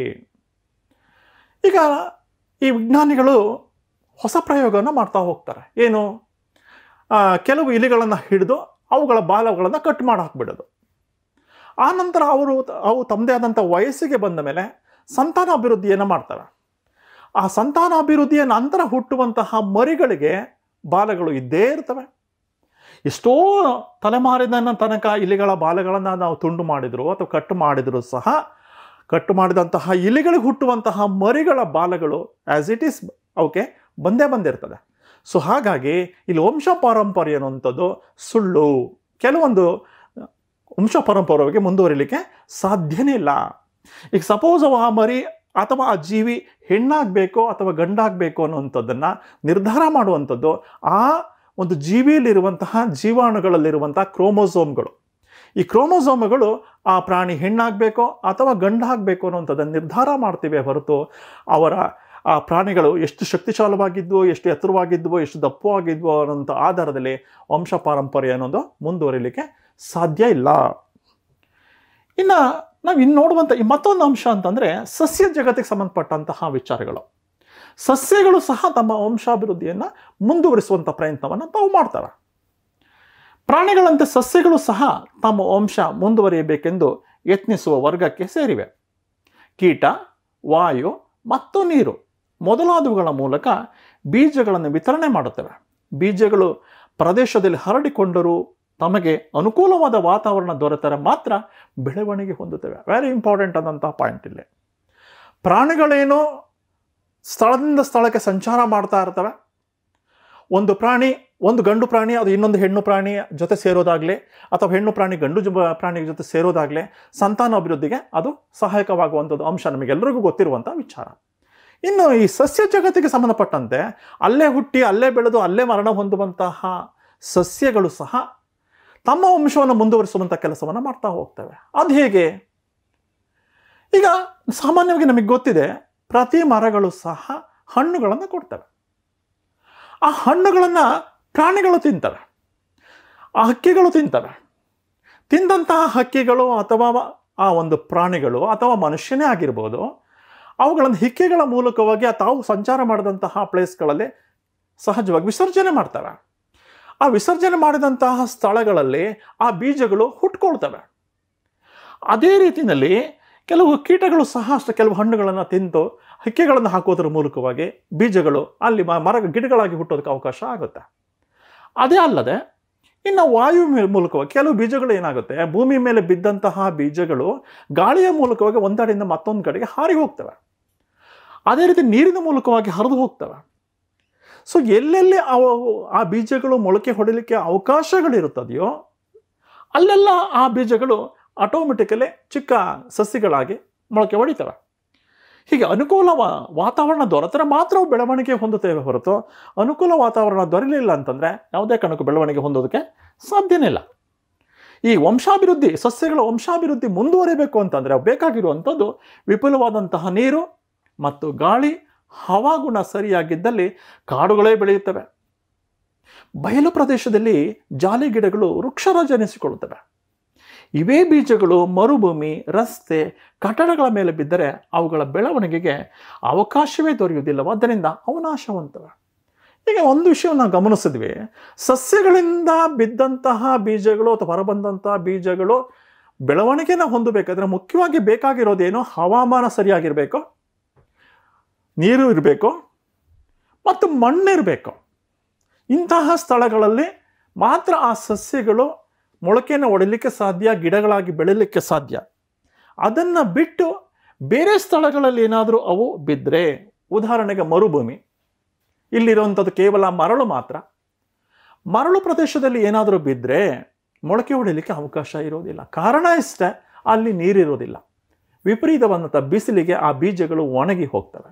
A: ಈಗ ಈ ವಿಜ್ಞಾನಿಗಳು ಹೊಸ ಪ್ರಯೋಗವನ್ನು ಮಾಡ್ತಾ ಹೋಗ್ತಾರೆ ಏನು ಆ, ಕೆಲವು ಇಲಿಗಳನ್ನು ಹಿಡಿದು ಅವುಗಳ ಬಾಲಗಳನ್ನು ಕಟ್ ಮಾಡಿ ಹಾಕ್ಬಿಡೋದು ಆ ನಂತರ ಅವರು ಅವು ತಮ್ಮದೇ ಆದಂಥ ವಯಸ್ಸಿಗೆ ಬಂದ ಮೇಲೆ ಸಂತಾನ ಅಭಿವೃದ್ಧಿಯನ್ನು ಮಾಡ್ತಾರೆ ಆ ಸಂತಾನ ಅಭಿವೃದ್ಧಿಯ ನಂತರ ಹುಟ್ಟುವಂತಹ ಮರಿಗಳಿಗೆ ಬಾಲಗಳು ಇದ್ದೇ ಇರ್ತವೆ ಎಷ್ಟೋ ತಲೆಮಾರಿನ ತನಕ ಇಲಿಗಳ ಬಾಲಗಳನ್ನು ನಾವು ತುಂಡು ಮಾಡಿದ್ರು ಅಥವಾ ಕಟ್ಟು ಮಾಡಿದ್ರು ಸಹ ಕಟ್ಟು ಮಾಡಿದಂತಹ ಇಲಿಗಳಿಗೆ ಹುಟ್ಟುವಂತಹ ಮರಿಗಳ ಬಾಲಗಳು ಆ್ಯಸ್ ಇಟ್ ಈಸ್ ಅವಕ್ಕೆ ಬಂದೇ ಬಂದಿರ್ತದೆ ಸೊ ಹಾಗಾಗಿ ಇಲ್ಲಿ ವಂಶ ಪಾರಂಪರ್ಯ ಅನ್ನುವಂಥದ್ದು ಸುಳ್ಳು ಕೆಲವೊಂದು ವಂಶ ಪಾರಂಪರ್ಯವಾಗಿ ಮುಂದುವರಿಲಿಕ್ಕೆ ಸಾಧ್ಯನೇ ಇಲ್ಲ ಈಗ ಸಪೋಸ್ ಆ ಮರಿ ಅಥವಾ ಆ ಜೀವಿ ಹೆಣ್ಣಾಗಬೇಕು ಅಥವಾ ಗಂಡಾಗಬೇಕು ಅನ್ನುವಂಥದ್ದನ್ನು ನಿರ್ಧಾರ ಮಾಡುವಂಥದ್ದು ಆ ಒಂದು ಜೀವಿಯಲ್ಲಿರುವಂತಹ ಜೀವಾಣುಗಳಲ್ಲಿರುವಂತಹ ಕ್ರೋಮೋಸೋಮ್ಗಳು ಈ ಕ್ರೋಮೋಸೋಮ್ಗಳು ಆ ಪ್ರಾಣಿ ಹೆಣ್ಣಾಗಬೇಕೋ ಅಥವಾ ಗಂಡಾಗಬೇಕು ಅನ್ನುವಂಥದ್ದನ್ನು ನಿರ್ಧಾರ ಮಾಡ್ತಿವೆ ಹೊರತು ಅವರ ಆ ಪ್ರಾಣಿಗಳು ಎಷ್ಟು ಶಕ್ತಿಶಾಲವಾಗಿದ್ವೋ ಎಷ್ಟು ಎತ್ತರವಾಗಿದ್ವೋ ಎಷ್ಟು ದಪ್ಪವಾಗಿದ್ವೋ ಅನ್ನೋಂಥ ಆಧಾರದಲ್ಲಿ ವಂಶ ಪಾರಂಪರ್ಯ ಅನ್ನೋದು ಮುಂದುವರಿಲಿಕ್ಕೆ ಸಾಧ್ಯ ಇಲ್ಲ ಇನ್ನು ನಾವು ಇನ್ನು ನೋಡುವಂಥ ಈ ಮತ್ತೊಂದು ಅಂಶ ಅಂತಂದರೆ ಸಸ್ಯ ಜಗತ್ತಿಗೆ ಸಂಬಂಧಪಟ್ಟಂತಹ ವಿಚಾರಗಳು ಸಸ್ಯಗಳು ಸಹ ತಮ್ಮ ವಂಶಾಭಿವೃದ್ಧಿಯನ್ನು ಮುಂದುವರಿಸುವಂಥ ಪ್ರಯತ್ನವನ್ನು ತಾವು ಮಾಡ್ತಾರೆ ಪ್ರಾಣಿಗಳಂತೆ ಸಸ್ಯಗಳು ಸಹ ತಮ್ಮ ವಂಶ ಮುಂದುವರಿಯಬೇಕೆಂದು ಯತ್ನಿಸುವ ವರ್ಗಕ್ಕೆ ಸೇರಿವೆ ಕೀಟ ವಾಯು ಮತ್ತು ನೀರು ಮೊದಲಾದವುಗಳ ಮೂಲಕ ಬೀಜಗಳನ್ನು ವಿತರಣೆ ಮಾಡುತ್ತವೆ ಬೀಜಗಳು ಪ್ರದೇಶದಲ್ಲಿ ಹರಡಿಕೊಂಡರೂ ತಮಗೆ ಅನುಕೂಲವಾದ ವಾತಾವರಣ ದೊರೆತರೆ ಮಾತ್ರ ಬೆಳವಣಿಗೆ ಹೊಂದುತ್ತವೆ ವೆರಿ ಇಂಪಾರ್ಟೆಂಟ್ ಆದಂತಹ ಪಾಯಿಂಟ್ ಇಲ್ಲಿ ಪ್ರಾಣಿಗಳೇನು ಸ್ಥಳದಿಂದ ಸ್ಥಳಕ್ಕೆ ಸಂಚಾರ ಮಾಡ್ತಾ ಇರ್ತವೆ ಒಂದು ಪ್ರಾಣಿ ಒಂದು ಗಂಡು ಪ್ರಾಣಿ ಅದು ಇನ್ನೊಂದು ಹೆಣ್ಣು ಪ್ರಾಣಿಯ ಜೊತೆ ಸೇರೋದಾಗಲಿ ಅಥವಾ ಹೆಣ್ಣು ಪ್ರಾಣಿ ಗಂಡು ಜ ಪ್ರಾಣಿಯ ಜೊತೆ ಸೇರೋದಾಗಲಿ ಸಂತಾನ ಅಭಿವೃದ್ಧಿಗೆ ಅದು ಸಹಾಯಕವಾಗುವಂಥದ್ದು ಅಂಶ ನಮಗೆಲ್ಲರಿಗೂ ಗೊತ್ತಿರುವಂಥ ವಿಚಾರ ಇನ್ನು ಈ ಸಸ್ಯ ಜಗತ್ತಿಗೆ ಸಂಬಂಧಪಟ್ಟಂತೆ ಅಲ್ಲೇ ಹುಟ್ಟಿ ಅಲ್ಲೇ ಬೆಳೆದು ಅಲ್ಲೇ ಮರಣ ಹೊಂದುವಂತಹ ಸಸ್ಯಗಳು ಸಹ ತಮ್ಮ ವಂಶವನ್ನು ಮುಂದುವರಿಸುವಂಥ ಕೆಲಸವನ್ನು ಮಾಡ್ತಾ ಹೋಗ್ತವೆ ಅದು ಹೇಗೆ ಈಗ ಸಾಮಾನ್ಯವಾಗಿ ನಮಗೆ ಗೊತ್ತಿದೆ ಪ್ರತಿ ಮರಗಳು ಸಹ ಹಣ್ಣುಗಳನ್ನು ಕೊಡ್ತವೆ ಆ ಹಣ್ಣುಗಳನ್ನು ಪ್ರಾಣಿಗಳು ತಿಂತವೆ ಆ ಹಕ್ಕಿಗಳು ತಿಂತವೆ ತಿಂದಂತಹ ಹಕ್ಕಿಗಳು ಅಥವಾ ಆ ಒಂದು ಪ್ರಾಣಿಗಳು ಅಥವಾ ಮನುಷ್ಯನೇ ಆಗಿರ್ಬೋದು ಅವುಗಳನ್ನು ಹಿಕ್ಕೆಗಳ ಮೂಲಕವಾಗಿ ಆ ತಾವು ಸಂಚಾರ ಮಾಡಿದಂತಹ ಪ್ಲೇಸ್ಗಳಲ್ಲಿ ಸಹಜವಾಗಿ ವಿಸರ್ಜನೆ ಮಾಡ್ತವೆ ಆ ವಿಸರ್ಜನೆ ಮಾಡಿದಂತಹ ಸ್ಥಳಗಳಲ್ಲಿ ಆ ಬೀಜಗಳು ಹುಟ್ಕೊಳ್ತವೆ ಅದೇ ರೀತಿಯಲ್ಲಿ ಕೆಲವು ಕೀಟಗಳು ಸಹ ಅಷ್ಟೇ ಕೆಲವು ಹಣ್ಣುಗಳನ್ನು ತಿಂದು ಹಕ್ಕಿಗಳನ್ನು ಹಾಕೋದ್ರ ಮೂಲಕವಾಗಿ ಬೀಜಗಳು ಅಲ್ಲಿ ಮ- ಮರ ಗಿಡಗಳಾಗಿ ಹುಟ್ಟೋದಕ್ಕೆ ಅವಕಾಶ ಆಗುತ್ತೆ ಅದೇ ಅಲ್ಲದೆ ಇನ್ನು ವಾಯು ಮೇ- ಮೂಲಕವಾಗಿ ಕೆಲವು ಬೀಜಗಳು ಏನಾಗುತ್ತೆ ಭೂಮಿ ಮೇಲೆ ಬಿದ್ದಂತಹ ಬೀಜಗಳು ಗಾಳಿಯ ಮೂಲಕವಾಗಿ ಒಂದೆಡೆಯಿಂದ ಮತ್ತೊಂದು ಕಡೆಗೆ ಹಾರಿ ಹೋಗ್ತವೆ ಅದೇ ರೀತಿ ನೀರಿನ ಮೂಲಕವಾಗಿ ಹರಿದು ಹೋಗ್ತವೆ ಸೊ ಎಲ್ಲೆಲ್ಲಿ ಅವು ಆ ಬೀಜಗಳು ಮೊಳಕೆ ಹೊಡಿಲಿಕ್ಕೆ ಅವಕಾಶಗಳಿರುತ್ತದೆಯೋ ಅಲ್ಲೆಲ್ಲ ಆ ಬೀಜಗಳು ಆಟೋಮೆಟಿಕಲಿ ಚಿಕ್ಕ ಸಸ್ಯಗಳಾಗಿ ಮೊಳಕೆ ಹೊಡಿತವೆ ಹೀಗೆ ಅನುಕೂಲ ವಾ- ವಾತಾವರಣ ದೊರೆತರೆ ಮಾತ್ರ ಅವು ಬೆಳವಣಿಗೆ ಹೊಂದುತ್ತೇವೆ ಹೊರತು ಅನುಕೂಲ ವಾತಾವರಣ ದೊರೆಯಲಿಲ್ಲ ಅಂತಂದರೆ ಯಾವುದೇ ಕಾರಣಕ್ಕೂ ಬೆಳವಣಿಗೆ ಹೊಂದೋದಕ್ಕೆ ಸಾಧ್ಯನೇ ಇಲ್ಲ ಈ ವಂಶಾಭಿವೃದ್ಧಿ ಸಸ್ಯಗಳ ವಂಶಾಭಿವೃದ್ಧಿ ಮುಂದುವರಿಬೇಕು ಅಂತಂದರೆ ಬೇಕಾಗಿರುವಂಥದ್ದು ವಿಪುಲವಾದಂತಹ ನೀರು ಮತ್ತು ಗಾಳಿ ಹವಾಗುಣ ಸರಿಯಾಗಿದ್ದಲ್ಲಿ ಕಾಡುಗಳೇ ಬೆಳೆಯುತ್ತವೆ ಬಯಲು ಪ್ರದೇಶದಲ್ಲಿ ಜಾಲಿ ಗಿಡಗಳು ವೃಕ್ಷರಾಜನಿಸಿಕೊಳ್ಳುತ್ತವೆ ಇವೇ ಬೀಜಗಳು ಮರುಭೂಮಿ ರಸ್ತೆ ಕಟ್ಟಡಗಳ ಮೇಲೆ ಬಿದ್ದರೆ ಅವುಗಳ ಬೆಳವಣಿಗೆಗೆ ಅವಕಾಶವೇ ದೊರೆಯುವುದಿಲ್ಲವಾದ್ದರಿಂದ ಅವು ನಾಶವಂತವೆ ಈಗ ಒಂದು ವಿಷಯವನ್ನು ನಾವು ಗಮನಿಸಿದ್ವಿ ಸಸ್ಯಗಳಿಂದ ಬಿದ್ದಂತಹ ಬೀಜಗಳು ಅಥವಾ ಹೊರಬಂದಂತಹ ಬೀಜಗಳು ಬೆಳವಣಿಗೆನ ಹೊಂದಬೇಕಾದ್ರೆ ಮುಖ್ಯವಾಗಿ ಬೇಕಾಗಿರೋದೇನು ಹವಾಮಾನ ಸರಿಯಾಗಿರಬೇಕು ನೀರು ಇರಬೇಕು ಮತ್ತು ಮಣ್ಣಿರಬೇಕು ಇಂತಹ ಸ್ಥಳಗಳಲ್ಲಿ ಮಾತ್ರ ಆ ಸಸ್ಯಗಳು ಮೊಳಕೆಯನ್ನು ಒಡಿಲಿಕ್ಕೆ ಸಾಧ್ಯ ಗಿಡಗಳಾಗಿ ಬೆಳೀಲಿಕ್ಕೆ ಸಾಧ್ಯ ಅದನ್ನು ಬಿಟ್ಟು ಬೇರೆ ಸ್ಥಳಗಳಲ್ಲಿ ಏನಾದರೂ ಅವು ಬಿದ್ದರೆ ಉದಾಹರಣೆಗೆ ಮರುಭೂಮಿ ಇಲ್ಲಿರುವಂಥದ್ದು ಕೇವಲ ಮರಳು ಮಾತ್ರ ಮರಳು ಪ್ರದೇಶದಲ್ಲಿ ಏನಾದರೂ ಬಿದ್ದರೆ ಮೊಳಕೆ ಹೊಡಿಲಿಕ್ಕೆ ಅವಕಾಶ ಇರೋದಿಲ್ಲ ಕಾರಣ ಇಷ್ಟೇ ಅಲ್ಲಿ ನೀರಿರೋದಿಲ್ಲ ವಿಪರೀತವಾದಂಥ ಬಿಸಿಲಿಗೆ ಆ ಬೀಜಗಳು ಒಣಗಿ ಹೋಗ್ತವೆ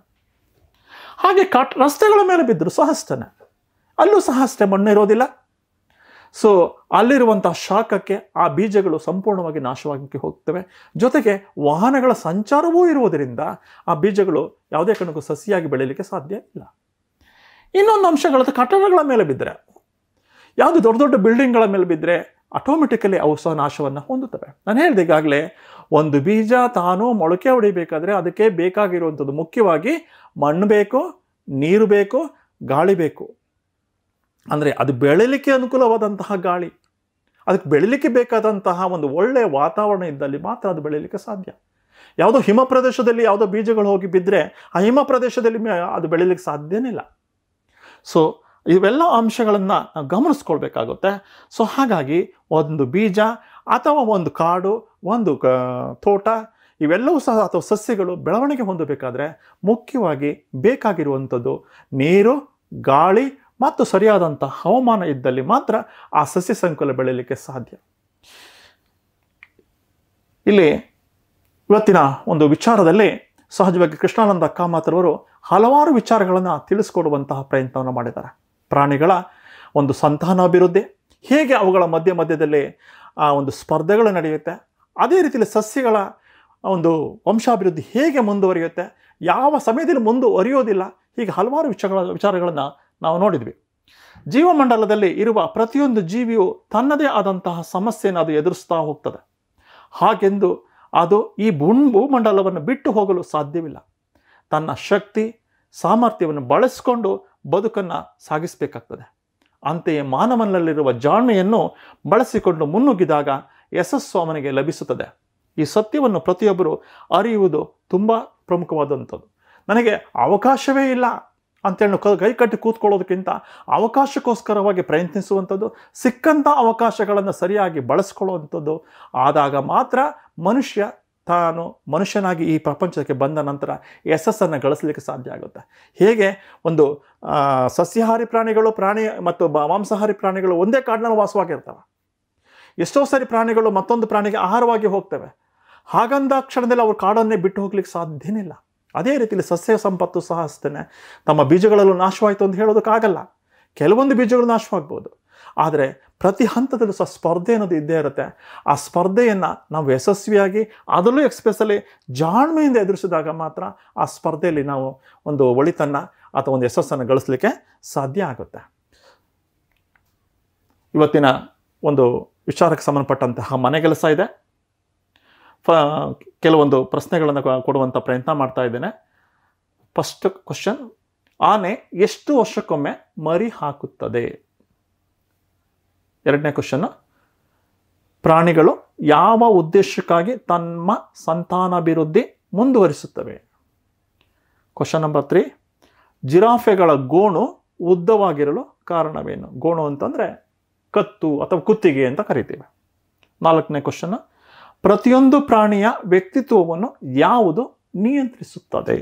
A: ಹಾಗೆ ಕಟ್ ರಸ್ತೆಗಳ ಮೇಲೆ ಬಿದ್ದರೂ ಸಹ ಅಷ್ಟೇ ಅಲ್ಲೂ ಸಹ ಅಷ್ಟೇ ಮಣ್ಣು ಇರೋದಿಲ್ಲ ಸೊ ಅಲ್ಲಿರುವಂತಹ ಶಾಖಕ್ಕೆ ಆ ಬೀಜಗಳು ಸಂಪೂರ್ಣವಾಗಿ ನಾಶವಾಗಿ ಹೋಗ್ತವೆ ಜೊತೆಗೆ ವಾಹನಗಳ ಸಂಚಾರವೂ ಇರುವುದರಿಂದ ಆ ಬೀಜಗಳು ಯಾವುದೇ ಕಾರಣಕ್ಕೂ ಸಸಿಯಾಗಿ ಬೆಳೀಲಿಕ್ಕೆ ಸಾಧ್ಯ ಇಲ್ಲ ಇನ್ನೊಂದು ಅಂಶಗಳದ್ದು ಕಟ್ಟಡಗಳ ಮೇಲೆ ಬಿದ್ದರೆ ಯಾವುದು ದೊಡ್ಡ ದೊಡ್ಡ ಬಿಲ್ಡಿಂಗ್ಗಳ ಮೇಲೆ ಬಿದ್ದರೆ ಆಟೋಮೆಟಿಕಲಿ ಅವು ಸಹ ನಾಶವನ್ನು ಹೊಂದುತ್ತವೆ ನಾನು ಹೇಳಿದೆ ಈಗಾಗಲೇ ಒಂದು ಬೀಜ ತಾನು ಮೊಳಕೆ ಹೊಡಿಬೇಕಾದ್ರೆ ಅದಕ್ಕೆ ಬೇಕಾಗಿರುವಂಥದ್ದು ಮುಖ್ಯವಾಗಿ ಮಣ್ಣು ಬೇಕು ನೀರು ಬೇಕು ಗಾಳಿ ಬೇಕು ಅಂದರೆ ಅದು ಬೆಳೀಲಿಕ್ಕೆ ಅನುಕೂಲವಾದಂತಹ ಗಾಳಿ ಅದಕ್ಕೆ ಬೆಳೀಲಿಕ್ಕೆ ಬೇಕಾದಂತಹ ಒಂದು ಒಳ್ಳೆಯ ವಾತಾವರಣ ಇದ್ದಲ್ಲಿ ಮಾತ್ರ ಅದು ಬೆಳೀಲಿಕ್ಕೆ ಸಾಧ್ಯ ಯಾವುದೋ ಹಿಮ ಪ್ರದೇಶದಲ್ಲಿ ಯಾವುದೋ ಬೀಜಗಳು ಹೋಗಿ ಬಿದ್ದರೆ ಆ ಹಿಮ ಪ್ರದೇಶದಲ್ಲಿ ಮೆ- ಅದು ಬೆಳೀಲಿಕ್ಕೆ ಸಾಧ್ಯನೇ ಇಲ್ಲ ಸೊ ಇವೆಲ್ಲ ಅಂಶಗಳನ್ನು ನಾವು ಗಮನಿಸ್ಕೊಳ್ಬೇಕಾಗುತ್ತೆ ಸೊ ಹಾಗಾಗಿ ಒಂದು ಬೀಜ ಅಥವಾ ಒಂದು ಕಾಡು ಒಂದು ಕ ತೋಟ ಇವೆಲ್ಲವೂ ಸಹ ಅಥವಾ ಸಸ್ಯಗಳು ಬೆಳವಣಿಗೆ ಹೊಂದಬೇಕಾದ್ರೆ ಮುಖ್ಯವಾಗಿ ಬೇಕಾಗಿರುವಂಥದ್ದು ನೀರು ಗಾಳಿ ಮತ್ತು ಸರಿಯಾದಂಥ ಹವಾಮಾನ ಇದ್ದಲ್ಲಿ ಮಾತ್ರ ಆ ಸಸ್ಯ ಸಂಕುಲ ಬೆಳೀಲಿಕ್ಕೆ ಸಾಧ್ಯ ಇಲ್ಲಿ ಇವತ್ತಿನ ಒಂದು ವಿಚಾರದಲ್ಲಿ ಸಹಜವಾಗಿ ಕೃಷ್ಣಾನಂದ ಕಾಮತ್ರವರು ಹಲವಾರು ವಿಚಾರಗಳನ್ನು ತಿಳಿಸ್ಕೊಡುವಂತಹ ಪ್ರಯತ್ನವನ್ನು ಮಾಡಿದ್ದಾರೆ ಪ್ರಾಣಿಗಳ ಒಂದು ಸಂತಾನಾಭಿವೃದ್ಧಿ ಹೇಗೆ ಅವುಗಳ ಮಧ್ಯ ಮಧ್ಯದಲ್ಲಿ ಆ ಒಂದು ಸ್ಪರ್ಧೆಗಳು ನಡೆಯುತ್ತೆ ಅದೇ ರೀತಿಯಲ್ಲಿ ಸಸ್ಯಗಳ ಒಂದು ವಂಶಾಭಿವೃದ್ಧಿ ಹೇಗೆ ಮುಂದುವರಿಯುತ್ತೆ ಯಾವ ಸಮಯದಲ್ಲಿ ಮುಂದುವರಿಯೋದಿಲ್ಲ ಹೀಗೆ ಹಲವಾರು ವಿಚಾರಗಳ ವಿಚಾರಗಳನ್ನು ನಾವು ನೋಡಿದ್ವಿ ಜೀವಮಂಡಲದಲ್ಲಿ ಇರುವ ಪ್ರತಿಯೊಂದು ಜೀವಿಯು ತನ್ನದೇ ಆದಂತಹ ಸಮಸ್ಯೆಯನ್ನು ಅದು ಎದುರಿಸ್ತಾ ಹೋಗ್ತದೆ ಹಾಗೆಂದು ಅದು ಈ ಭೂಮ್ ಭೂಮಂಡಲವನ್ನು ಬಿಟ್ಟು ಹೋಗಲು ಸಾಧ್ಯವಿಲ್ಲ ತನ್ನ ಶಕ್ತಿ ಸಾಮರ್ಥ್ಯವನ್ನು ಬಳಸಿಕೊಂಡು ಬದುಕನ್ನು ಸಾಗಿಸಬೇಕಾಗ್ತದೆ ಅಂತೆಯೇ ಮಾನವನಲ್ಲಿರುವ ಜಾಣ್ಮೆಯನ್ನು ಬಳಸಿಕೊಂಡು ಮುನ್ನುಗ್ಗಿದಾಗ ಯಶಸ್ಸು ಅವನಿಗೆ ಲಭಿಸುತ್ತದೆ ಈ ಸತ್ಯವನ್ನು ಪ್ರತಿಯೊಬ್ಬರು ಅರಿಯುವುದು ತುಂಬ ಪ್ರಮುಖವಾದಂಥದ್ದು ನನಗೆ ಅವಕಾಶವೇ ಇಲ್ಲ ಅಂತೇಳಿ ಕ ಕೈ ಕಟ್ಟಿ ಕೂತ್ಕೊಳ್ಳೋದಕ್ಕಿಂತ ಅವಕಾಶಕ್ಕೋಸ್ಕರವಾಗಿ ಪ್ರಯತ್ನಿಸುವಂಥದ್ದು ಸಿಕ್ಕಂಥ ಅವಕಾಶಗಳನ್ನು ಸರಿಯಾಗಿ ಬಳಸ್ಕೊಳ್ಳುವಂಥದ್ದು ಆದಾಗ ಮಾತ್ರ ಮನುಷ್ಯ ತಾನು ಮನುಷ್ಯನಾಗಿ ಈ ಪ್ರಪಂಚಕ್ಕೆ ಬಂದ ನಂತರ ಯಶಸ್ಸನ್ನು ಗಳಿಸಲಿಕ್ಕೆ ಸಾಧ್ಯ ಆಗುತ್ತೆ ಹೇಗೆ ಒಂದು ಆ, ಸಸ್ಯಾಹಾರಿ ಪ್ರಾಣಿಗಳು ಪ್ರಾಣಿ ಮತ್ತು ಬ- ಮಾಂಸಾಹಾರಿ ಪ್ರಾಣಿಗಳು ಒಂದೇ ಕಾಡಿನಲ್ಲಿ ವಾಸವಾಗಿರ್ತವೆ ಎಷ್ಟೋ ಸರಿ ಪ್ರಾಣಿಗಳು ಮತ್ತೊಂದು ಪ್ರಾಣಿಗೆ ಆಹಾರವಾಗಿ ಹೋಗ್ತವೆ ಹಾಗಂದ ಕ್ಷಣದಲ್ಲಿ ಅವ್ರು ಕಾಡನ್ನೇ ಬಿಟ್ಟು ಹೋಗ್ಲಿಕ್ಕೆ ಸಾಧ್ಯನೇ ಇಲ್ಲ ಅದೇ ರೀತಿಯಲ್ಲಿ ಸಸ್ಯ ಸಂಪತ್ತು ಸಹ ಅಷ್ಟೇ ತಮ್ಮ ಬೀಜಗಳಲ್ಲೂ ನಾಶವಾಯಿತು ಅಂತ ಹೇಳೋದಕ್ಕಾಗಲ್ಲ ಕೆಲವೊಂದು ಬೀಜಗಳು ನಾಶವಾಗ್ಬೋದು ಆದರೆ ಪ್ರತಿ ಹಂತದಲ್ಲೂ ಸಹ ಸ್ಪರ್ಧೆ ಅನ್ನೋದು ಇದ್ದೇ ಇರುತ್ತೆ ಆ ಸ್ಪರ್ಧೆಯನ್ನು ನಾವು ಯಶಸ್ವಿಯಾಗಿ ಅದರಲ್ಲೂ ಎಕ್ಸ್ಪ್ರೆಸ್ಸಲ್ಲಿ ಜಾಣ್ಮೆಯಿಂದ ಎದುರಿಸಿದಾಗ ಮಾತ್ರ ಆ ಸ್ಪರ್ಧೆಯಲ್ಲಿ ನಾವು ಒಂದು ಒಳಿತನ್ನ ಅಥವಾ ಒಂದು ಯಶಸ್ಸನ್ನು ಗಳಿಸಲಿಕ್ಕೆ ಸಾಧ್ಯ ಆಗುತ್ತೆ ಇವತ್ತಿನ ಒಂದು ವಿಚಾರಕ್ಕೆ ಸಂಬಂಧಪಟ್ಟಂತಹ ಮನೆಗೆಲಸ ಇದೆ ಫ ಕೆಲವೊಂದು ಪ್ರಶ್ನೆಗಳನ್ನು ಕೊ- ಕೊಡುವಂಥ ಪ್ರಯತ್ನ ಮಾಡ್ತಾ ಇದ್ದೇನೆ ಫಸ್ಟ್ ಕ್ವಶನ್ ಆನೆ ಎಷ್ಟು ವರ್ಷಕ್ಕೊಮ್ಮೆ ಮರಿ ಹಾಕುತ್ತದೆ ಎರಡನೇ ಕ್ವಶನ್ ಪ್ರಾಣಿಗಳು ಯಾವ ಉದ್ದೇಶಕ್ಕಾಗಿ ತಮ್ಮ ಸಂತಾನಾಭಿವೃದ್ಧಿ ಮುಂದುವರಿಸುತ್ತವೆ ಕ್ವಶನ್ ನಂಬರ್ ತ್ರೀ ಜಿರಾಫೆಗಳ ಗೋಣು ಉದ್ದವಾಗಿರಲು ಕಾರಣವೇನು ಗೋಣು ಅಂತಂದರೆ ಕತ್ತು ಅಥವಾ ಕುತ್ತಿಗೆ ಅಂತ ಕರಿತೀವಿ ನಾಲ್ಕನೇ ಕ್ವಶನ್ ಪ್ರತಿಯೊಂದು ಪ್ರಾಣಿಯ ವ್ಯಕ್ತಿತ್ವವನ್ನು ಯಾವುದು ನಿಯಂತ್ರಿಸುತ್ತದೆ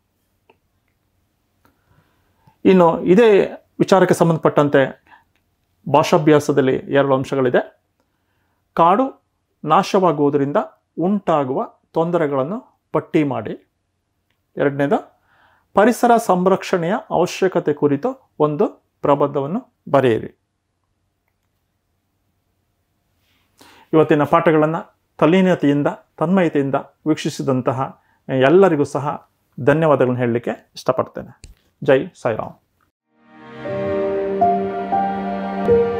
A: ಇನ್ನು ಇದೇ ವಿಚಾರಕ್ಕೆ ಸಂಬಂಧಪಟ್ಟಂತೆ ಭಾಷಾಭ್ಯಾಸದಲ್ಲಿ ಎರಡು ಅಂಶಗಳಿದೆ ಕಾಡು ನಾಶವಾಗುವುದರಿಂದ ಉಂಟಾಗುವ ತೊಂದರೆಗಳನ್ನು ಪಟ್ಟಿ ಮಾಡಿ ಎರಡನೇದು ಪರಿಸರ ಸಂರಕ್ಷಣೆಯ ಅವಶ್ಯಕತೆ ಕುರಿತು ಒಂದು ಪ್ರಬಂಧವನ್ನು ಬರೆಯಿರಿ ಇವತ್ತಿನ ಪಾಠಗಳನ್ನು ತಲ್ಲೀನತೆಯಿಂದ ತನ್ಮಯತೆಯಿಂದ ವೀಕ್ಷಿಸಿದಂತಹ ಎಲ್ಲರಿಗೂ ಸಹ ಧನ್ಯವಾದಗಳನ್ನು ಹೇಳಲಿಕ್ಕೆ ಇಷ್ಟಪಡ್ತೇನೆ ಜೈ ಸಾಯಿರಾಮ್